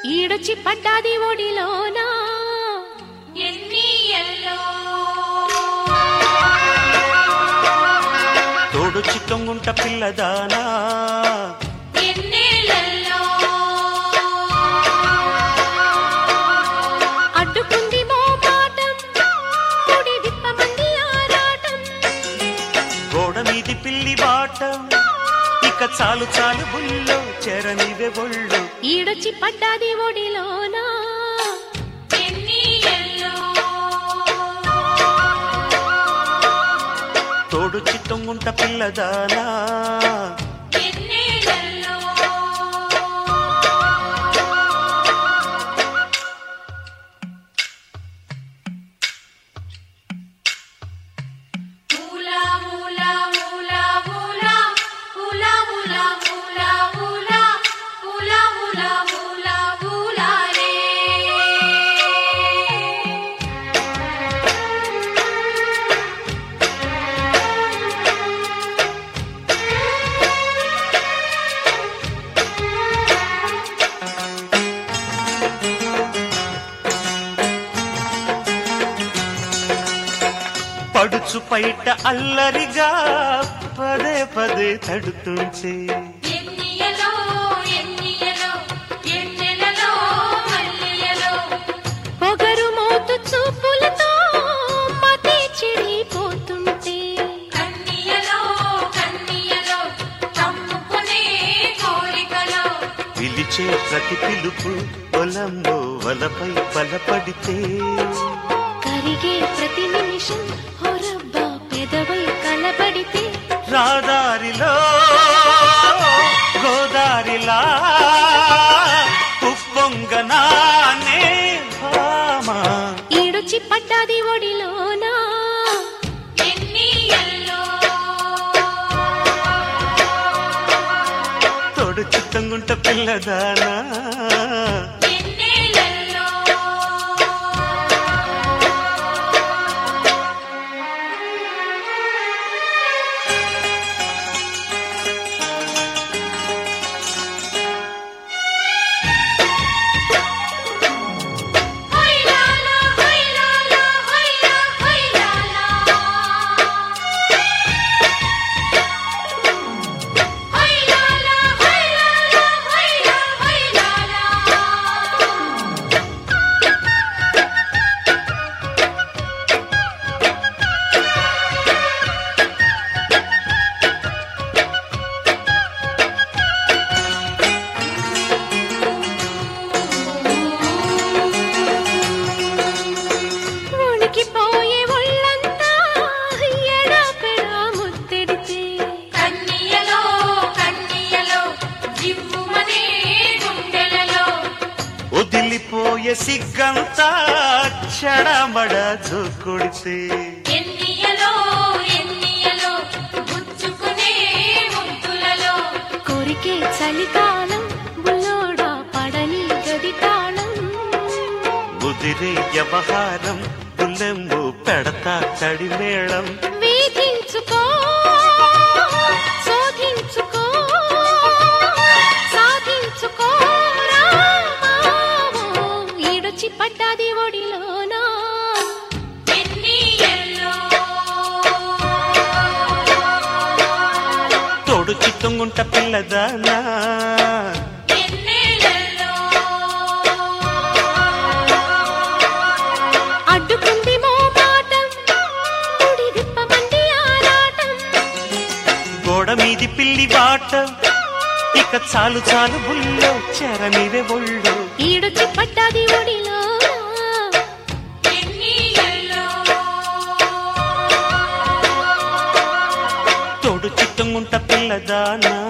ఈడొచ్చి పడ్డాది ఒడిలోనా ఎన్నియల్లో తోడు చిత్తంగుంట పిల్లదానా ఎన్నేళ్ళల్లో అడ్డుకుంది మోమాటం కుడి విప్పమంది ఆరాటం గోడ మీది పిల్లి బాటం ఇక చాలు చాలు బుల్లో చెరనివే ఒళ్ళు ఈడొచ్చి పడ్డాది ఒడిలోనా ఎన్నియల్లో తోడు చిత్తంగుంట పిల్లదానా ఎన్నేళ్ళల్లో ఊలా ఊలా ఊలా ఊలా ఊలా ఊలా ఊలా ఊలా ఊలా ఊలా ఊలా ఊలా రే పడుచు పైట అల్లరిగా పదే పదే తడుతుంటే ఎన్నియలో ఎన్నియలో ఎన్నెలలో మల్లియలో పొగరు మోతు చూపులతో మతి చెడిపోతుంటే కన్నియలో కన్నియలో కమ్ముకునే కోరికలో పిలిచే ప్రతి పిలుపు పొలంలో వలపై బలపడితే కరిగే ప్రతి నిమిషం హొరబ్బా పెదవై కలబడితే రాదారిలో గోదారిలా ఉప్పొంగనానే భామా ఈడొచ్చి పడ్డాది ఒడిలోనా ఎన్నియల్లో తోడు చిత్తంగుంట పిల్లదానా ఎన్నేళ్ళల్లో హొయ్లాలా హొయ్లాలా హొయ్లా హొయ్లాలా హొయ్లాలా హొయ్లాలా హొయ్లా హొయ్లాలా ఉణికిపోయే ఒళ్ళంతా ఎడాపెడా ముద్దెడితే కన్నియలో కన్నియలో జివ్వుమనే గుండెలలో వదిలిపోయే సిగ్గంతా చెడమడ కొడితే ఎన్నియలో ఎన్నియలో గుచ్చుకునే ముద్దులలో కోరికే చలికాలం బుల్లోడా పడని గది తాళం ముదిరే వ్యవహారం పుల్లెంబు పెడతా తడిమేళం వేధించుకో శోధించుకో సాధించుకో రామావో. ఈడొచ్చి పడ్డాది ఒడిలోనా ఎన్నియల్లో తోడు చిత్తంగుంట పిల్లదానా ఎన్నేళ్ళల్లో అడ్డుకుంది మోమాటం కుడి విప్పమంది ఆరాటం గోడ మీది పిల్లి బాట ఇక చాలు చాలు బుల్లో చెరనివే ఒళ్ళు ఈడొచ్చి పడ్డాది ఒడిలో ఎన్నియల్లో తోడు చిత్తంగుంట పిల్లదానా